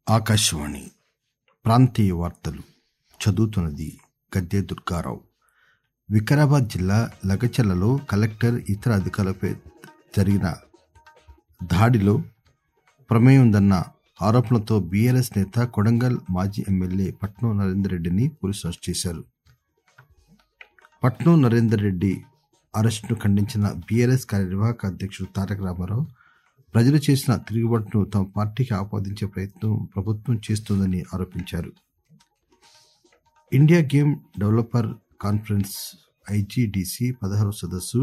ఆకాశవాణి ప్రాంతీయ వార్తలు చదువుతున్నది గద్దె దుర్గారావు వికారాబాద్ జిల్లా లగచర్లలో కలెక్టర్ ఇతర అధికారులపై జరిగిన దాడిలో ప్రమేయం ఉందన్న ఆరోపణలతో బీఆర్ఎస్ నేత కొడంగల్ మాజీ ఎమ్మెల్యే పట్నం నరేందర్ రెడ్డిని పోలీసులు అరెస్ట్ చేశారు పట్నం నరేందర్ రెడ్డి అరెస్టును ఖండించిన బీఆర్ఎస్ కార్యనిర్వాహక అధ్యక్షుడు తారక రామారావు ప్రజలు చేసిన తిరుగుబాటును తమ పార్టీకి ఆపాదించే ప్రయత్నం ప్రభుత్వం చేస్తోందని ఆరోపించారు India game developer conference IGDC పదహారవ సదస్సు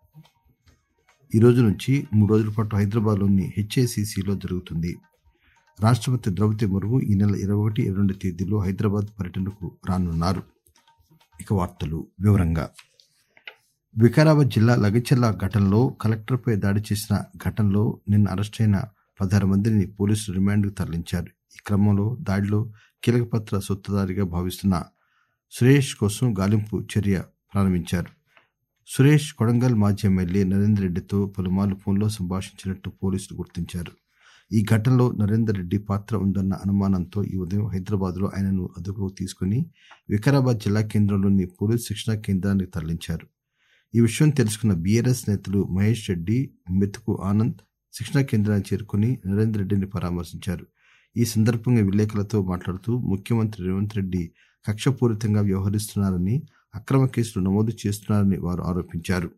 ఈ రోజు నుంచి మూడు రోజుల పాటు హైదరాబాద్లోని హెచ్ఏసిసిలో జరుగుతుంది రాష్ట్రపతి ద్రౌపది ముర్ము ఈ నెల ఇరవై ఒకటి ఇరవై రెండు తేదీలో హైదరాబాద్ పర్యటనకు రానున్నారు ఇక వార్తలు వివరంగా వికారాబాద్ జిల్లా లగచర్ల ఘటనలో కలెక్టర్పై దాడి చేసిన ఘటనలో నిన్న అరెస్టైన పదహారు మందిని పోలీసులు రిమాండ్కు తరలించారు ఈ క్రమంలో దాడిలో కీలకపత్ర సొత్తుదారిగా భావిస్తున్న సురేష్ కోసం గాలింపు చర్య ప్రారంభించారు సురేష్ కొడంగల్ మాజీ ఎమ్మెల్యే నరేందర్ రెడ్డితో పలుమార్లు ఫోన్లో సంభాషించినట్టు పోలీసులు గుర్తించారు ఈ ఘటనలో నరేందర్ రెడ్డి పాత్ర ఉందన్న అనుమానంతో ఈ ఉదయం హైదరాబాద్ లో ఆయనను అదుపులోకి తీసుకుని వికారాబాద్ జిల్లా కేంద్రంలోని పోలీస్ శిక్షణా కేంద్రానికి తరలించారు ఈ విషయం తెలుసుకున్న బీఆర్ఎస్ నేతలు మహేష్ రెడ్డి మెతుకు ఆనంద్ శిక్షణా కేంద్రానికి చేరుకుని నరేందర్ రెడ్డిని పరామర్శించారు ఈ సందర్భంగా విలేకరులతో మాట్లాడుతూ ముఖ్యమంత్రి రేవంత్ రెడ్డి కక్షపూరితంగా వ్యవహరిస్తున్నారని అక్రమ కేసులు నమోదు చేస్తున్నారని వారు ఆరోపించారు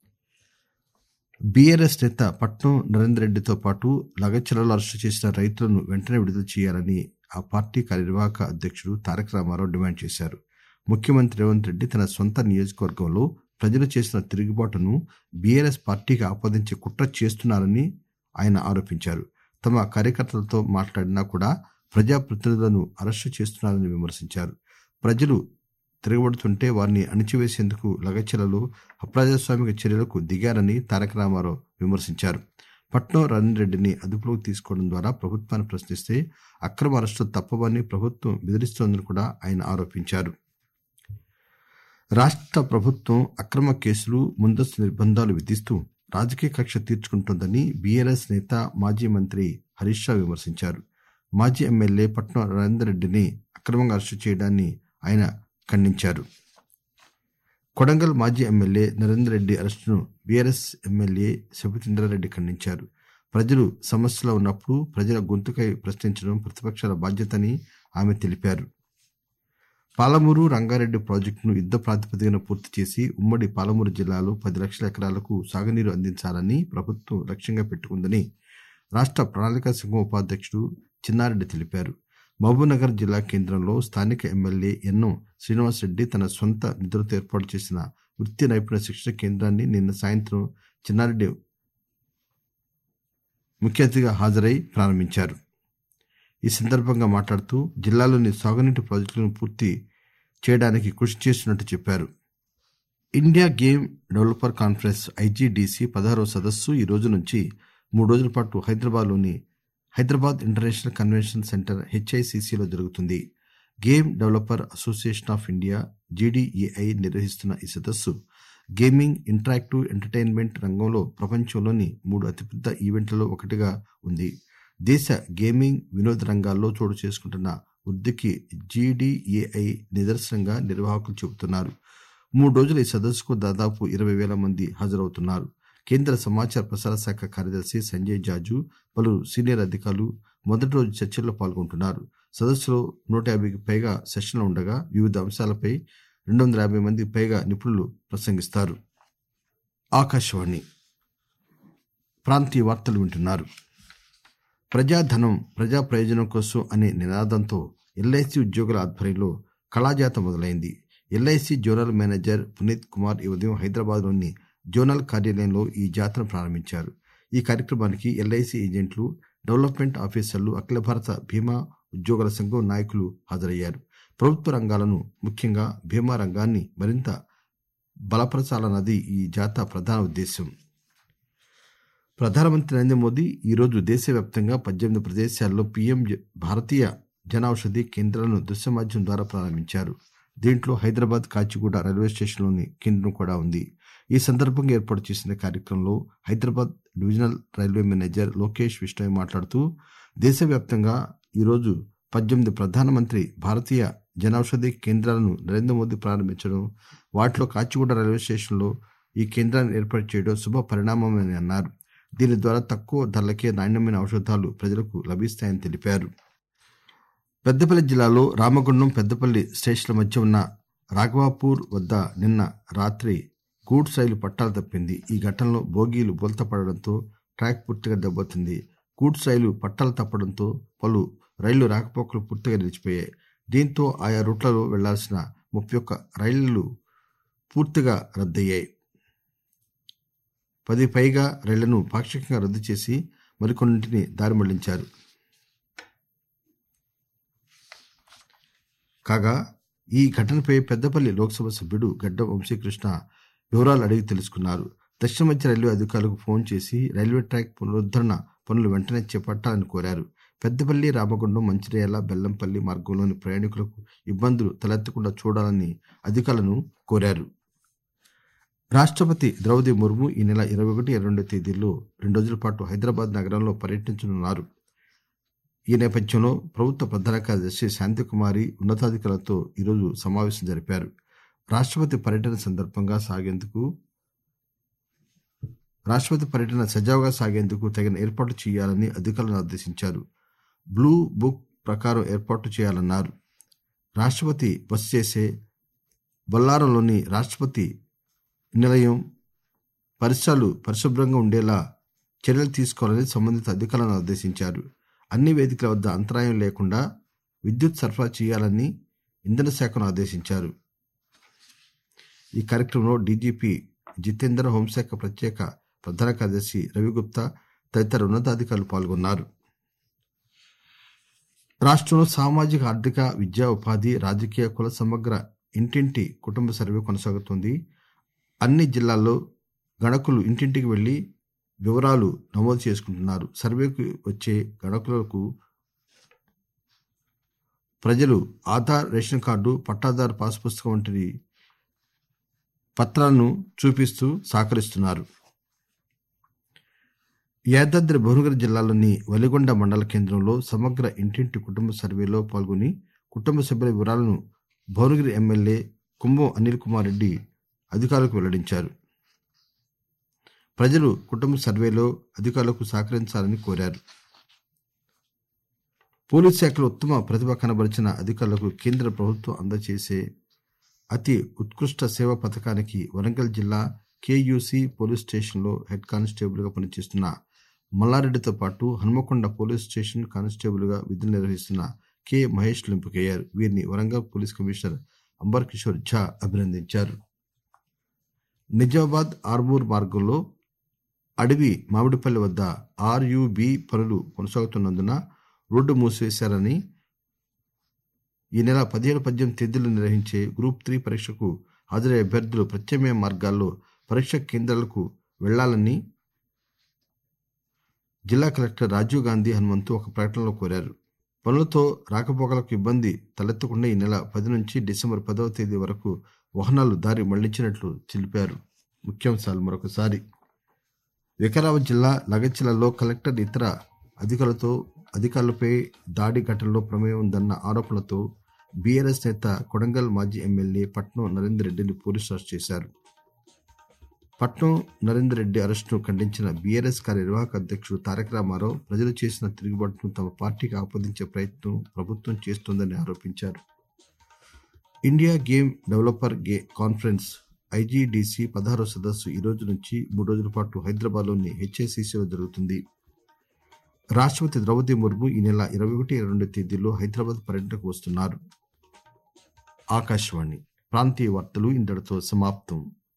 బీఆర్ఎస్ నేత పట్నం నరేందర్ రెడ్డితో పాటు లగచర్లలో అరెస్టు చేసిన రైతులను వెంటనే విడుదల చేయాలని ఆ పార్టీ కార్యనిర్వాహక అధ్యక్షుడు తారక రామారావు డిమాండ్ చేశారు ముఖ్యమంత్రి రేవంత్ రెడ్డి తన సొంత నియోజకవర్గంలో ప్రజలు చేసిన తిరుగుబాటును బీఆర్ఎస్ పార్టీకి ఆపాదించి కుట్ర చేస్తున్నారని ఆయన ఆరోపించారు తమ కార్యకర్తలతో మాట్లాడినా కూడా ప్రజాప్రతినిధులను అరెస్టు చేస్తున్నారని విమర్శించారు ప్రజలు తిరగబడుతుంటే వారిని అణిచివేసేందుకు లగచర్లలో అప్రజాస్వామిక చర్యలకు దిగారని తారక రామారావు విమర్శించారు పట్నం రణ్ రెడ్డిని అదుపులోకి తీసుకోవడం ద్వారా ప్రభుత్వాన్ని ప్రశ్నిస్తే అక్రమ అరెస్టులు తప్పవని ప్రభుత్వం బెదిరిస్తోందని కూడా ఆయన ఆరోపించారు రాష్ట్ర ప్రభుత్వం అక్రమ కేసులు ముందస్తు నిర్బంధాలు విధిస్తూ రాజకీయ కక్ష తీర్చుకుంటోందని బీఆర్ఎస్ నేత మాజీ మంత్రి హరీష్ రావు విమర్శించారు మాజీ ఎమ్మెల్యే పట్నం నరేందర్ రెడ్డిని అక్రమంగా అరెస్టు చేయడాన్ని ఆయన ఖండించారు కొడంగల్ మాజీ ఎమ్మెల్యే నరేందర్ రెడ్డి అరెస్టును బీఆర్ఎస్ ఎమ్మెల్యే శబితేంద్రారెడ్డి ఖండించారు ప్రజలు సమస్యలో ఉన్నప్పుడు ప్రజల గొంతుకై ప్రశ్నించడం ప్రతిపక్షాల బాధ్యతని ఆమె తెలిపారు పాలమూరు రంగారెడ్డి ప్రాజెక్టును యుద్ద ప్రాతిపదికన పూర్తి చేసి ఉమ్మడి పాలమూరు జిల్లాలో పది లక్షల ఎకరాలకు సాగునీరు అందించాలని ప్రభుత్వం లక్ష్యంగా పెట్టుకుందని రాష్ట్ర ప్రణాళికా సంఘం ఉపాధ్యక్షుడు చిన్నారెడ్డి తెలిపారు మహబూబ్నగర్ జిల్లా కేంద్రంలో స్థానిక ఎమ్మెల్యే ఎన్నం శ్రీనివాసరెడ్డి తన సొంత నిధులతో ఏర్పాటు చేసిన వృత్తి నైపుణ్య శిక్షణ కేంద్రాన్ని నిన్న సాయంత్రం చిన్నారెడ్డి ముఖ్య అతిథిగా హాజరై ప్రారంభించారు ఈ సందర్భంగా మాట్లాడుతూ జిల్లాలోని సాగునీటి ప్రాజెక్టులను పూర్తి చేయడానికి కృషి చేస్తున్నట్టు చెప్పారు India game developer conference IGDC పదహారవ సదస్సు ఈ రోజు నుంచి మూడు రోజుల పాటు హైదరాబాద్లోని హైదరాబాద్ ఇంటర్నేషనల్ కన్వెన్షన్ సెంటర్ హెచ్ఐసిసిలో జరుగుతుంది game developer association of India GDEI నిర్వహిస్తున్న ఈ సదస్సు గేమింగ్ ఇంటరాక్టివ్ ఎంటర్టైన్మెంట్ రంగంలో ప్రపంచంలోని మూడు అతిపెద్ద ఈవెంట్లలో ఒకటిగా ఉంది దేశ గేమింగ్ వినోద రంగాల్లో చోటు చేసుకుంటున్న వృద్ధికి జీడీఏఐ నిదర్శనంగా నిర్వాహకులు చెబుతున్నారు మూడు రోజుల ఈ సదస్సుకు దాదాపు ఇరవై వేల మంది హాజరవుతున్నారు కేంద్ర సమాచార ప్రసార శాఖ కార్యదర్శి సంజయ్ జాజు పలువురు సీనియర్ అధికారులు మొదటి రోజు చర్చల్లో పాల్గొంటున్నారు సదస్సులో నూట యాభైకి పైగా సెషన్లు ఉండగా వివిధ అంశాలపై రెండు వందల యాభై మందికి పైగా నిపుణులు ప్రసంగిస్తారు ఆకాశవాణి ప్రాంతీయ వార్తలు వింటున్నారు ప్రజాధనం ప్రజా ప్రయోజనం కోసం అనే నినాదంతో ఎల్ఐసి ఉద్యోగుల ఆధ్వర్యంలో కళాజాత మొదలైంది LIC zonal manager Puneet Kumar ఈ ఉదయం హైదరాబాద్లోని జోనల్ కార్యాలయంలో ఈ జాతరను ప్రారంభించారు ఈ కార్యక్రమానికి ఎల్ఐసి ఏజెంట్లు డెవలప్మెంట్ ఆఫీసర్లు అఖిల భారత బీమా ఉద్యోగుల సంఘం నాయకులు హాజరయ్యారు ప్రభుత్వ రంగాలను ముఖ్యంగా బీమా రంగాన్ని మరింత బలపరచాలన్నది ఈ జాత ప్రధాన ఉద్దేశం ప్రధానమంత్రి నరేంద్ర మోదీ ఈరోజు దేశవ్యాప్తంగా పద్దెనిమిది ప్రదేశాల్లో పీఎం భారతీయ జనౌషధి కేంద్రాలను దృశ్య మాధ్యమం ద్వారా ప్రారంభించారు దీంట్లో హైదరాబాద్ కాచిగూడ రైల్వే స్టేషన్లోని కేంద్రం కూడా ఉంది ఈ సందర్భంగా ఏర్పాటు చేసిన కార్యక్రమంలో Hyderabad divisional railway manager Lokesh Vishnoi మాట్లాడుతూ దేశవ్యాప్తంగా ఈరోజు పద్దెనిమిది ప్రధానమంత్రి భారతీయ జనౌషధి కేంద్రాలను నరేంద్ర మోదీ ప్రారంభించడం వాటిలో కాచిగూడ రైల్వే స్టేషన్లో ఈ కేంద్రాన్ని ఏర్పాటు చేయడం శుభ పరిణామమని అన్నారు దీని ద్వారా తక్కువ ధరలకే నాణ్యమైన ఔషధాలు ప్రజలకు లభిస్తాయని తెలిపారు పెద్దపల్లి జిల్లాలో రామగుండం పెద్దపల్లి స్టేషన్ల మధ్య ఉన్న రాఘవాపూర్ వద్ద నిన్న రాత్రి గూడ్స్ రైలు పట్టాలు తప్పింది ఈ ఘటనలో బోగీలు బోల్తపడడంతో ట్రాక్ పూర్తిగా దెబ్బతింది గూడ్స్ రైలు పట్టాలు తప్పడంతో పలు రైళ్లు రాకపోకలు పూర్తిగా నిలిచిపోయాయి దీంతో ఆయా రూట్లలో వెళ్లాల్సిన ముప్పై ఒక్క రైళ్లు పూర్తిగా రద్దయ్యాయి పది పైగా రైళ్లను పాక్షికంగా రద్దు చేసి మరికొన్నింటిని దారి మళ్లించారు కాగా ఈ ఘటనపై పెద్దపల్లి లోక్సభ సభ్యుడు గడ్డం వంశీకృష్ణ వివరాలు అడిగి తెలుసుకున్నారు దక్షిణ మధ్య రైల్వే అధికారులకు ఫోన్ చేసి రైల్వే ట్రాక్ పునరుద్దరణ పనులు వెంటనే చేపట్టాలని కోరారు పెద్దపల్లి రామగుండం మంచిర్యాల బెల్లంపల్లి మార్గంలోని ప్రయాణికులకు ఇబ్బందులు తలెత్తకుండా చూడాలని అధికారులను కోరారు రాష్ట్రపతి ద్రౌపది ముర్ము ఈ నెల ఇరవై ఒకటి ఇరవై రెండు తేదీల్లో రెండు రోజుల పాటు హైదరాబాద్ నగరంలో పర్యటించనున్నారు ఈ నేపథ్యంలో ప్రభుత్వ ప్రధాన కార్యదర్శి శాంతికుమారి ఉన్నతాధికారులతో ఈరోజు సమావేశం జరిపారు రాష్ట్రపతి పర్యటన సందర్భంగా సాగేందుకు రాష్ట్రపతి పర్యటన సజావుగా సాగేందుకు తగిన ఏర్పాట్లు చేయాలని అధికారులను ఆదేశించారు బ్లూ బుక్ ప్రకారం ఏర్పాటు చేయాలన్నారు రాష్ట్రపతి బస చేసే బొల్లారంలోని రాష్ట్రపతి నిలయం పరిసరాలు పరిశుభ్రంగా ఉండేలా చర్యలు తీసుకోవాలని సంబంధిత అధికారులను ఆదేశించారు అన్ని వేదికల వద్ద అంతరాయం లేకుండా విద్యుత్ సరఫరా చేయాలని ఇంధన శాఖను ఆదేశించారు ఈ కార్యక్రమంలో డీజీపీ జితేందర్ హోంశాఖ ప్రత్యేక ప్రధాన కార్యదర్శి రవిగుప్తా తదితర ఉన్నతాధికారులు పాల్గొన్నారు రాష్ట్రంలో సామాజిక ఆర్థిక విద్యా ఉపాధి రాజకీయ కుల సమగ్ర ఇంటింటి కుటుంబ సర్వే కొనసాగుతోంది అన్ని జిల్లాల్లో గణకులు ఇంటింటికి వెళ్లి వివరాలు నమోదు చేసుకుంటున్నారు సర్వేకు వచ్చే గణకులకు ప్రజలు ఆధార్ రేషన్ కార్డు పట్టాదారు పాస్ పుస్తకం వంటి పత్రాలను చూపిస్తూ సహకరిస్తున్నారు యాదాద్రి భువనగిరి జిల్లాలోని వలిగొండ మండల కేంద్రంలో సమగ్ర ఇంటింటి కుటుంబ సర్వేలో పాల్గొని కుటుంబ సభ్యుల వివరాలను భువనగిరి ఎమ్మెల్యే కుంభం అనిల్ కుమార్ రెడ్డి అధికారులకు వెల్లడించారు ప్రజలు కుటుంబ సర్వేలో అధికారులకు సహకరించాలని కోరారు పోలీస్ శాఖలో ఉత్తమ ప్రతిభ కనబరిచిన అధికారులకు కేంద్ర ప్రభుత్వం అందజేసే అతి ఉత్కృష్ట సేవ పథకానికి వరంగల్ జిల్లా కేయూసీ పోలీస్ స్టేషన్లో హెడ్ కానిస్టేబుల్గా పనిచేస్తున్న మల్లారెడ్డితో పాటు హన్మకొండ పోలీస్ స్టేషన్ కానిస్టేబుల్గా విధులు నిర్వహిస్తున్న కె మహేష్ ఎంపికయ్యారు వీరిని వరంగల్ పోలీస్ కమిషనర్ అంబర్ కిషోర్ ఝా అభినందించారు నిజామాబాద్ ఆర్మూర్ మార్గంలో అడవి మామిడిపల్లి వద్ద ఆర్యుబి పనులు కొనసాగుతున్నందున రోడ్డు మూసివేశారని ఈ నెల పదిహేడు పద్దెనిమిది తేదీలు నిర్వహించే గ్రూప్ త్రీ పరీక్షకు హాజరయ్యే అభ్యర్థులు ప్రత్యామ్నాయ మార్గాల్లో పరీక్ష కేంద్రాలకు వెళ్లాలని జిల్లా కలెక్టర్ రాజీవ్ గాంధీ హనుమంతు ఒక ప్రకటనలో కోరారు పనులతో రాకపోకలకు ఇబ్బంది తలెత్తకుండా ఈ నెల పది నుంచి డిసెంబర్ పదవ తేదీ వరకు వాహనాలు దారి మళ్లించినట్లు తెలిపారు ముఖ్యాంశాలు మరొకసారి వికారాబాద్ జిల్లా లగచిలలో కలెక్టర్ ఇతర అధికారులతో అధికారులపై దాడి ఘటనలో ప్రమేయం ఉందన్న ఆరోపణలతో బీఆర్ఎస్ నేత కొడంగల్ మాజీ ఎమ్మెల్యే పట్నం నరేందర్ రెడ్డిని పోలీసులు అరెస్ట్ చేశారు పట్నం నరేందర్ రెడ్డి అరెస్టును ఖండించిన బీఆర్ఎస్ కార్యనిర్వాహక అధ్యక్షుడు తారక రామారావు ప్రజలు చేసిన తిరుగుబాటును తమ పార్టీకి ఆపాదించే ప్రయత్నం ప్రభుత్వం చేస్తోందని ఆరోపించారు ఇండియా గేమ్ డెవలపర్ గే కాన్ఫరెన్స్ ఐజీడీసీ పదహారో సదస్సు ఈ రోజు నుంచి మూడు రోజుల పాటు హైదరాబాద్లోని హెచ్ఏసీసీలో జరుగుతుంది రాష్ట్రపతి ద్రౌపది ముర్ము ఈ నెల ఇరవై ఒకటి ఇరవై రెండు తేదీల్లో హైదరాబాద్ పర్యటనకు వస్తున్నారు ఆకాశవాణి ప్రాంతీయ వార్తలు ఇంతటితో సమాప్తం